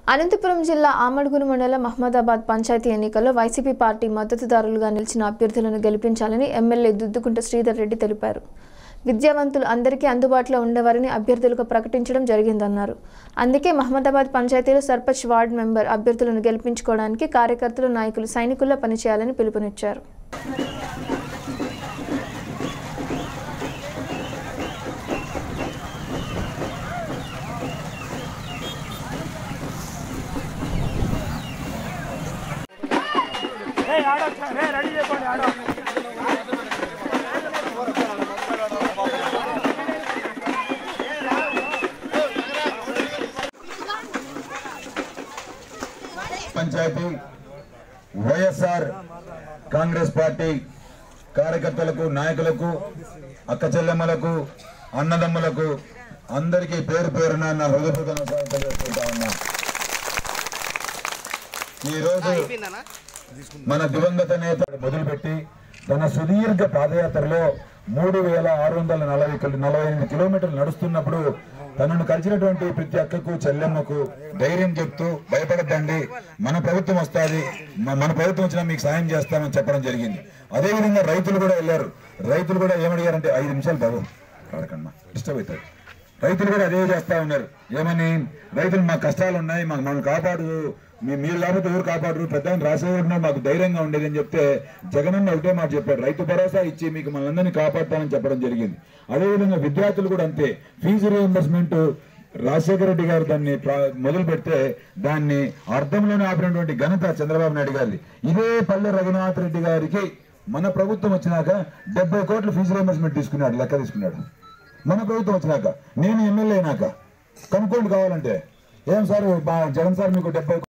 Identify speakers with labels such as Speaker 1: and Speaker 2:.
Speaker 1: అనంతపురం జిల్లా ఆమడుగురు మండలం అహ్మదాబాద్ పంచాయతీ ఎన్నికల్లో వైసీపీ పార్టీ మద్దతుదారులుగా నిలిచిన అభ్యర్థులను గెలిపించాలని ఎమ్మెల్యే దుద్దుకుంట శ్రీధర్ రెడ్డి తెలిపారు విద్యావంతులు అందరికీ అందుబాటులో ఉండేవారని అభ్యర్థులకు ప్రకటించడం జరిగిందన్నారు అందుకే మహమ్మదాబాద్ పంచాయతీలో సర్పంచ్ వార్డు మెంబర్ అభ్యర్థులను గెలిపించుకోవడానికి కార్యకర్తలు నాయకులు సైనికుల్లో పనిచేయాలని పిలుపునిచ్చారు
Speaker 2: రెడీ చేసుకోండి ఆడో
Speaker 3: పంచాయతీ వైఎస్ఆర్ కాంగ్రెస్ పార్టీ కార్యకర్తలకు నాయకులకు అక్క చెల్లెమ్మలకు అన్నదమ్ములకు అందరికీ పేరు పేరున నా హృదయపూర్వక నమస్కారాలు తెలియజేసుకుంటా ఉన్నా ఈరోజు మన దివంగత నేత మొదలుపెట్టి తన సుదీర్ఘ పాదయాత్రలో మూడు వేల ఆరు వందల నలభై కిలో- నలభై ఎనిమిది కిలోమీటర్లు నడుస్తున్నప్పుడు తనను కలిసినటువంటి ప్రతి అక్కకు చెల్లెమ్మకు ధైర్యం చెప్తూ భయపడద్దండి మన ప్రభుత్వం వస్తుంది మన ప్రభుత్వం వచ్చినా మీకు సాయం చేస్తామని చెప్పడం జరిగింది అదే విధంగా రైతులు కూడా వెళ్ళారు రైతులు కూడా ఏమడిగారంటే ఐదు నిమిషాలు బాబు కాడకమ్మా డిస్టర్బ్ అవుతారు రైతులు కూడా అదే చేస్తా ఉన్నారు ఏమని రైతులు మా కష్టాలు ఉన్నాయి మాకు మనం కాపాడు మీ- మీరు లేకపోతే ఎవరు కాపాడరు పెద్ద ఆయన రాసేవారు మాకు ధైర్యంగా ఉండేది అని చెప్తే జగనన్న ఒకటే మాట చెప్పాడు రైతు భరోసా ఇచ్చి మీకు మనందరినీ కాపాడతానని చెప్పడం జరిగింది అదేవిధంగా విద్యార్థులు కూడా అంతే ఫీజు రియంబర్స్మెంట్ రాజశేఖర రెడ్డి గారు దాన్ని ప్రా- మొదలు పెడితే దాన్ని అర్థంలోనే ఆపినటువంటి ఘనత చంద్రబాబు నాయుడు గారిది ఇదే పల్లె రఘునాథ్ రెడ్డి గారికి మన ప్రభుత్వం వచ్చినాక డెబ్బై కోట్ల ఫీజు రియంబర్స్మెంట్ తీసుకున్నాడు లెక్క తీసుకున్నాడు మన ప్రభుత్వం వచ్చినాక నేను ఎమ్మెల్యే అయినాక కనుక్కోండి కావాలంటే ఏం సార్ మా జగన్ సార్ మీకు డెబ్బై